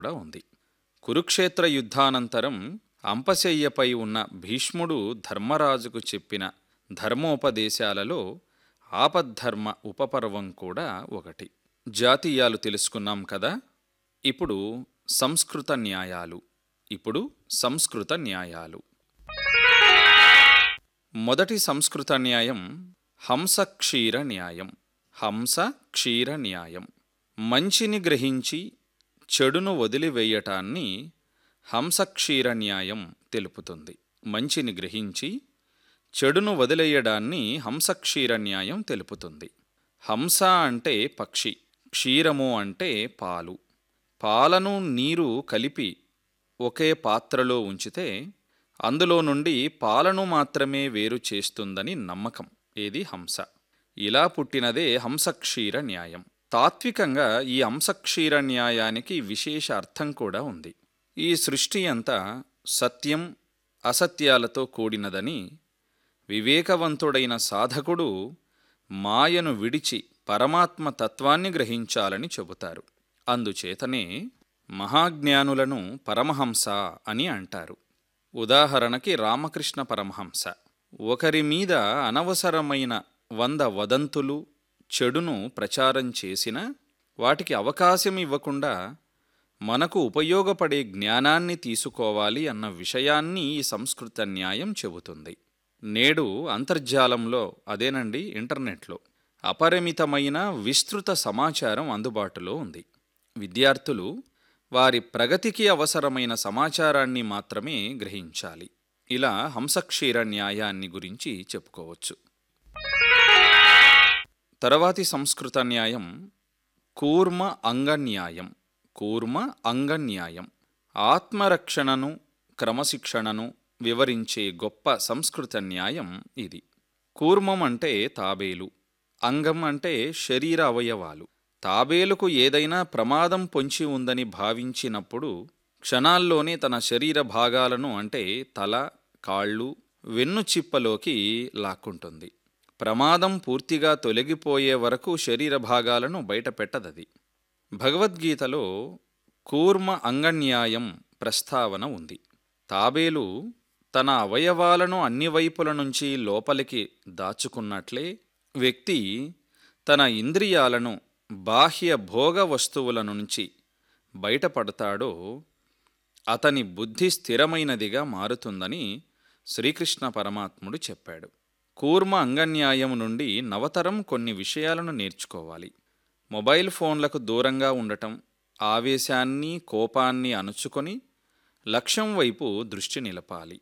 కూడా ఉంది కురుక్షేత్ర యుద్ధానంతరం అంపశయ్యపై ఉన్న భీష్ముడు ధర్మరాజుకు చెప్పిన ధర్మోపదేశాలలో ఆపద్ధర్మ ఉపపర్వం కూడా ఒకటి జాతీయాలు తెలుసుకున్నాం కదా ఇప్పుడు సంస్కృత న్యాయాలు ఇప్పుడు సంస్కృత న్యాయాలు మొదటి సంస్కృత న్యాయం హంసక్షీర న్యాయం హంస క్షీర న్యాయం మంచిని గ్రహించి చెడును వదిలివేయటాన్ని హంసక్షీర న్యాయం తెలుపుతుంది మంచిని గ్రహించి చెడును వదిలేయడాన్ని హంసక్షీర న్యాయం తెలుపుతుంది హంస అంటే పక్షి క్షీరము అంటే పాలు పాలను నీరు కలిపి ఒకే పాత్రలో ఉంచితే అందులో నుండి పాలను మాత్రమే వేరు చేస్తుందని నమ్మకం ఏది హంస ఇలా పుట్టినదే హంసక్షీర న్యాయం తాత్వికంగా ఈ హంసక్షీర న్యాయానికి విశేష అర్థం కూడా ఉంది ఈ సృష్టి అంతా సత్యం అసత్యాలతో కూడినదని వివేకవంతుడైన సాధకుడు మాయను విడిచి పరమాత్మ తత్వాన్ని గ్రహించాలని చెబుతారు అందుచేతనే మహాజ్ఞానులను పరమహంస అని అంటారు ఉదాహరణకి రామకృష్ణ పరమహంస ఒకరి మీద అనవసరమైన వంద వదంతులు చెడును ప్రచారం చేసినా వాటికి అవకాశం ఇవ్వకుండా మనకు ఉపయోగపడే జ్ఞానాన్ని తీసుకోవాలి అన్న విషయాన్ని ఈ సంస్కృత న్యాయం చెబుతుంది నేడు అంతర్జాలంలో అదేనండి ఇంటర్నెట్లో అపరిమితమైన విస్తృత సమాచారం అందుబాటులో ఉంది విద్యార్థులు వారి ప్రగతికి అవసరమైన సమాచారాన్ని మాత్రమే గ్రహించాలి ఇలా హంసక్షీర న్యాయాన్ని గురించి చెప్పుకోవచ్చు తర్వాతి సంస్కృత న్యాయం కూర్మ అంగన్యాయం కూర్మ అంగన్యాయం ఆత్మరక్షణను క్రమశిక్షణను వివరించే గొప్ప సంస్కృత న్యాయం ఇది కూర్మం అంటే తాబేలు అంగం అంటే శరీర అవయవాలు తాబేలుకు ఏదైనా ప్రమాదం పొంచి ఉందని భావించినప్పుడు క్షణాల్లోనే తన శరీర భాగాలను అంటే తల కాళ్ళు వెన్ను చిప్పలోకి లాక్కుంటుంది ప్రమాదం పూర్తిగా తొలగిపోయే వరకు శరీర భాగాలను బయటపెట్టదది భగవద్గీతలో కూర్మ అంగన్యాయం ప్రస్తావన ఉంది తాబేలు తన అవయవాలను అన్ని వైపుల నుంచి లోపలికి దాచుకున్నట్లే వ్యక్తి తన ఇంద్రియాలను బాహ్య భోగ వస్తువుల నుంచి బయటపడతాడో అతని బుద్ధి స్థిరమైనదిగా మారుతుందని శ్రీకృష్ణ పరమాత్ముడు చెప్పాడు కూర్మ అంగన్యాయం నుండి నవతరం కొన్ని విషయాలను నేర్చుకోవాలి మొబైల్ ఫోన్లకు దూరంగా ఉండటం ఆవేశాన్ని కోపాన్ని అణుచుకొని లక్ష్యం వైపు దృష్టి నిలపాలి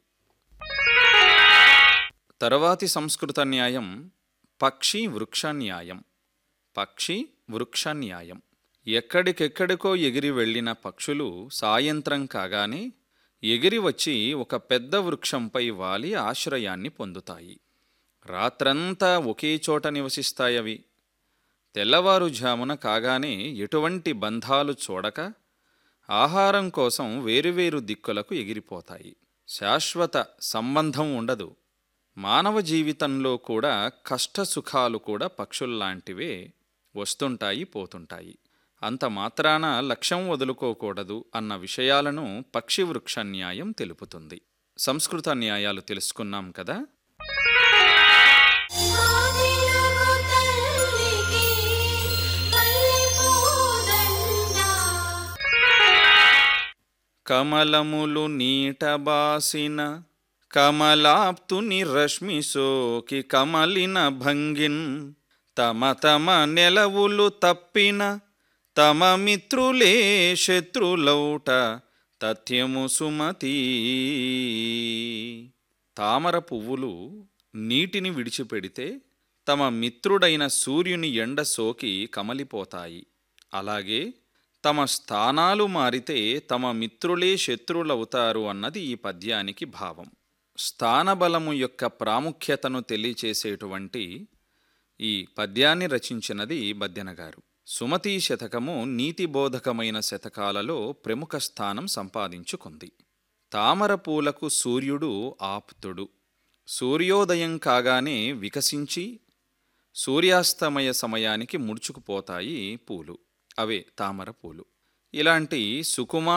తర్వాతి సంస్కృత న్యాయం పక్షి వృక్ష న్యాయం పక్షి వృక్ష న్యాయం ఎక్కడికెక్కడికో ఎగిరి వెళ్ళిన పక్షులు సాయంత్రం కాగానే ఎగిరి వచ్చి ఒక పెద్ద వృక్షంపై వాలి ఆశ్రయాన్ని పొందుతాయి రాత్రంతా ఒకే చోట నివసిస్తాయవి తెల్లవారుజామున కాగానే ఎటువంటి బంధాలు చూడక ఆహారం కోసం వేరువేరు దిక్కులకు ఎగిరిపోతాయి శాశ్వత సంబంధం ఉండదు మానవ జీవితంలో కూడా కష్ట సుఖాలు కూడా పక్షుల్లాంటివే వస్తుంటాయి పోతుంటాయి అంత మాత్రాన లక్ష్యం వదులుకోకూడదు అన్న విషయాలను పక్షి వృక్ష న్యాయం తెలుపుతుంది సంస్కృత న్యాయాలు తెలుసుకున్నాం కదా ఆదిలగు తల్లికి మల్లెపూదండ కమలములు నీటబాసిన కమలాప్తుని రశ్మి సోకి కమలిన భంగిన్ తమ తమ నెలవులు తప్పిన తమ మిత్రులే శత్రులౌట తథ్యము సుమతి తామర పువ్వులు నీటిని విడిచిపెడితే తమ మిత్రుడైన సూర్యుని ఎండ సోకి కమలిపోతాయి అలాగే తమ స్థానాలు మారితే తమ మిత్రులే శత్రులవుతారు అన్నది ఈ పద్యానికి భావం స్థానబలము యొక్క ప్రాముఖ్యతను తెలియచేసేటువంటి ఈ పద్యాన్ని రచించినది బద్దెనగారు సుమతీ శతకము నీతిబోధకమైన శతకాలలో ప్రముఖ స్థానం సంపాదించుకుంది తామర పూలకు సూర్యుడు ఆప్తుడు సూర్యోదయం కాగానే వికసించి సూర్యాస్తమయ సమయానికి ముడుచుకుపోతాయి పూలు అవే తామర పూలు ఇలాంటి సుకుమార